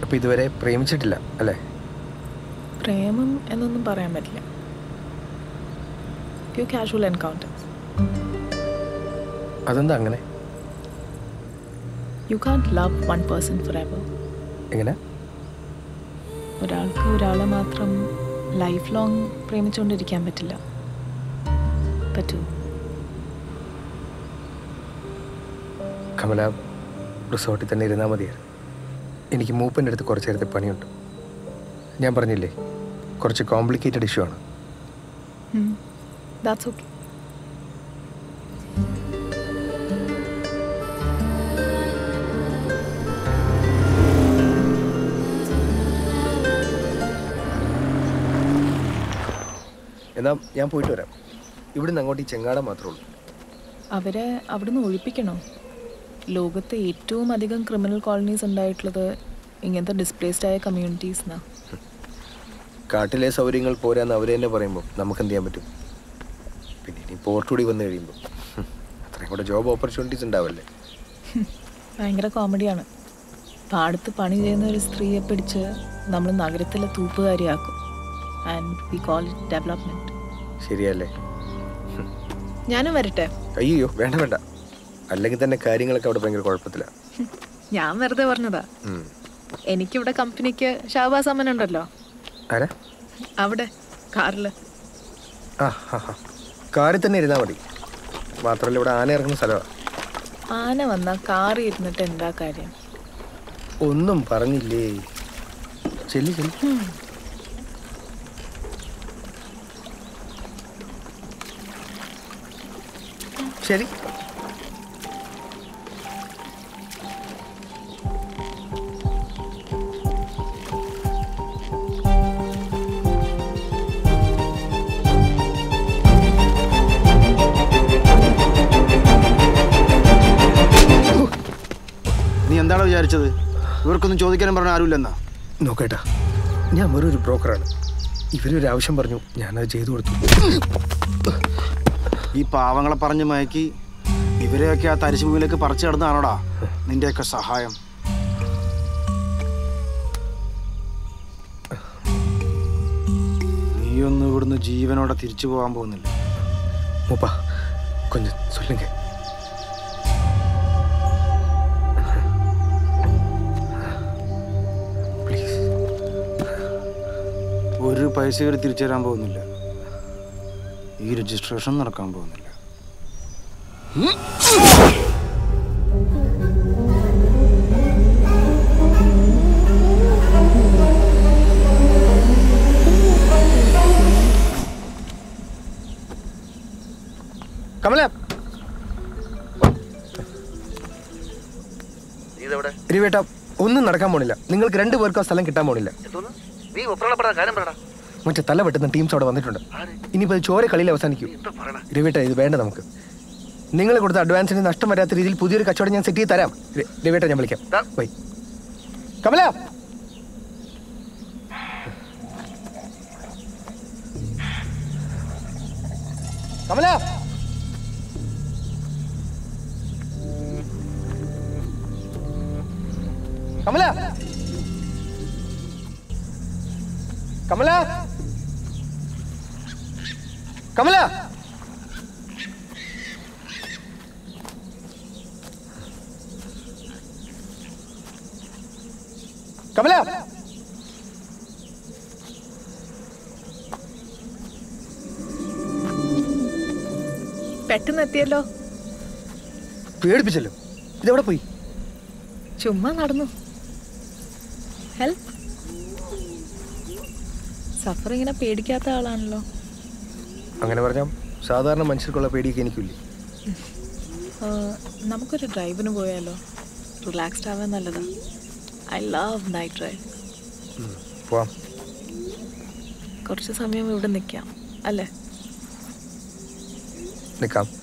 അപ്പോൾ ഇതുവരെ പ്രേമിച്ചിട്ടില്ല അല്ലേ പ്രേമം എന്നൊന്നും പറയാൻ പറ്റില്ല ഫ്യൂ കാഷ്വൽ എൻകൗണ്ടേഴ്സ് അതെന്താ അങ്ങനെ you can't love one person forever എങ്ങനെ ഒരാൾക്ക് ഒരാളെ മാത്രം ലൈഫ് ലോങ് പ്രേമിച്ചുകൊണ്ടിരിക്കാൻ പറ്റില്ല പറ്റൂ കമല റിസോർട്ടിൽ തന്നെ ഇരുന്നാൽ മതിയായിരുന്നു എനിക്ക് മൂപ്പൻ്റെ അടുത്ത് കുറച്ച് നേരത്തെ പണിയുണ്ട് ഞാൻ പറഞ്ഞില്ലേ കുറച്ച് കോംപ്ലിക്കേറ്റഡ് ഇഷ്യൂ ആണ് ദാറ്റ്സ് ഓക്കെ എന്നാൽ ഞാൻ പോയിട്ട് വരാം ഇവിടുന്ന് അങ്ങോട്ട് ഈ ചെങ്ങാടം മാത്രമേ ഉള്ളൂ അവരെ അവിടുന്ന് ഒഴിപ്പിക്കണോ ലോകത്തെ ഏറ്റവും അധികം ക്രിമിനൽ കോളനീസ് ഉണ്ടായിട്ടുള്ളത് ഇങ്ങനത്തെ ഡിസ്പ്ലേസ്ഡ് ആയ കമ്മ്യൂണിറ്റീസിനാ കാട്ടിലെ സൗകര്യങ്ങൾ പോരാന്ന് അവർ തന്നെ പറയുമ്പോൾ നമുക്ക് എന്ത് ചെയ്യാൻ പറ്റും പിന്നെ ഇനി പോർട്ടുകൂടി വന്നു കഴിയുമ്പോൾ ഹും, അത്രയും കൂടെ ജോബ് ഓപ്പർച്യൂണിറ്റീസ് ഉണ്ടാവല്ലേ ഭയങ്കര കോമഡിയാണ് പാടത്ത് പണി ചെയ്യുന്ന ഒരു സ്ത്രീയെ പിടിച്ച് നമ്മൾ നഗരത്തിലെ തൂപ്പുകാരിയാക്കും and we call it development ശരിയല്ലേ ഞാനും വരട്ടെ അയ്യോ വേണ്ട വേണ്ട അല്ലെങ്കിൽ തന്നെ കാര്യങ്ങളൊക്കെ അവിടെ ഭയങ്കര കുഴപ്പത്തില്ല ഞാൻ വെറുതെ പറഞ്ഞതാ എനിക്കിവിടെ കമ്പനിക്ക് ഷാബാസ് അമ്മൻ ഉണ്ടല്ലോ ആരാ അവിടെ കാറിൽ ആ ഹാ ഹാ കാറിൽ തന്നെ ഇരുന്നാൽ മതി മാത്രമല്ല ഇവിടെ ആന ഇറങ്ങുന്ന സ്ഥലമാണ് ആന വന്ന കാറിൽ ഇരുന്നിട്ട് എന്താ കാര്യം ഒന്നും പറഞ്ഞില്ലേ ചെല്ലി ചെല്ലി ശരി നീ എന്താണ് വിചാരിച്ചത് ഇവർക്കൊന്നും ചോദിക്കാനും പറഞ്ഞ ആരുമില്ലെന്നാ നോക്കേട്ടാ ഞാൻ വെറും ഒരു ബ്രോക്കറാണ് ഇവരൊരു ആവശ്യം പറഞ്ഞു ഞാനത് ചെയ്തു കൊടുത്തു ഈ പാവങ്ങളെ പറഞ്ഞ് മയക്കി ഇവരെയൊക്കെ ആ തരിശുഭൂമിയിലേക്ക് പറിച്ചു കിടന്നാണോടാ നിന്റെയൊക്കെ സഹായം നീയൊന്നും ഇവിടുന്ന് ജീവനോടെ തിരിച്ചു പോകാൻ പോകുന്നില്ല മൂപ്പ കൊഞ്ചം சொல்லுங்க പ്ലീസ് ഒരു പൈസ ഇവർ തിരിച്ചു തരാൻ പോകുന്നില്ല ഈ രജിസ്ട്രേഷൻ നടക്കാൻ പോകുന്നില്ല കമല ഇരുവേട്ട ഒന്നും നടക്കാൻ പോണില്ല നിങ്ങൾക്ക് രണ്ടു പേർക്കും ആ സ്ഥലം കിട്ടാൻ പോണില്ല നീ ഒപ്പറപ്പെടാ കാര്യം പറയടാ മറ്റേ തല വെട്ടുന്ന ടീംസ് അവിടെ വന്നിട്ടുണ്ട് ഇനിയിപ്പോൾ അത് ചോര കളിയിൽ അവസാനിക്കും രവിട്ട ഇത് വേണ്ട നമുക്ക് നിങ്ങൾ കൊടുത്ത അഡ്വാൻസിന് നഷ്ടം വരാത്ത രീതിയിൽ പുതിയൊരു കച്ചവടം ഞാൻ സെറ്റ് ചെയ്ത് തരാം ര- രവിട്ട ഞാൻ വിളിക്കാം വൈ കമല കമല കമല കമല കമല കമല പെട്ടെന്ന് എത്തിയല്ലോ പേടിപ്പിച്ചല്ലോ ഇതെവിടെ പോയി ചുമ്മാ നടന്നു ഹെൽപ്പ് സഫർ ഇങ്ങനെ പേടിക്കാത്ത ആളാണല്ലോ അങ്ങനെ പറഞ്ഞാൽ സാധാരണ മനുഷ്യർക്കുള്ള പേടിയൊക്കെ എനിക്കില്ലേ ആ, നമുക്കൊരു ഡ്രൈവിന് പോയാലോ റിലാക്സ്ഡ് ആവാൻ നല്ലതാ ഐ ലവ് നൈറ്റ് ഡ്രൈവ് പോവാം കുറച്ച് സമയം ഇവിടെ നിൽക്കാം അല്ലേ നിൽക്കാം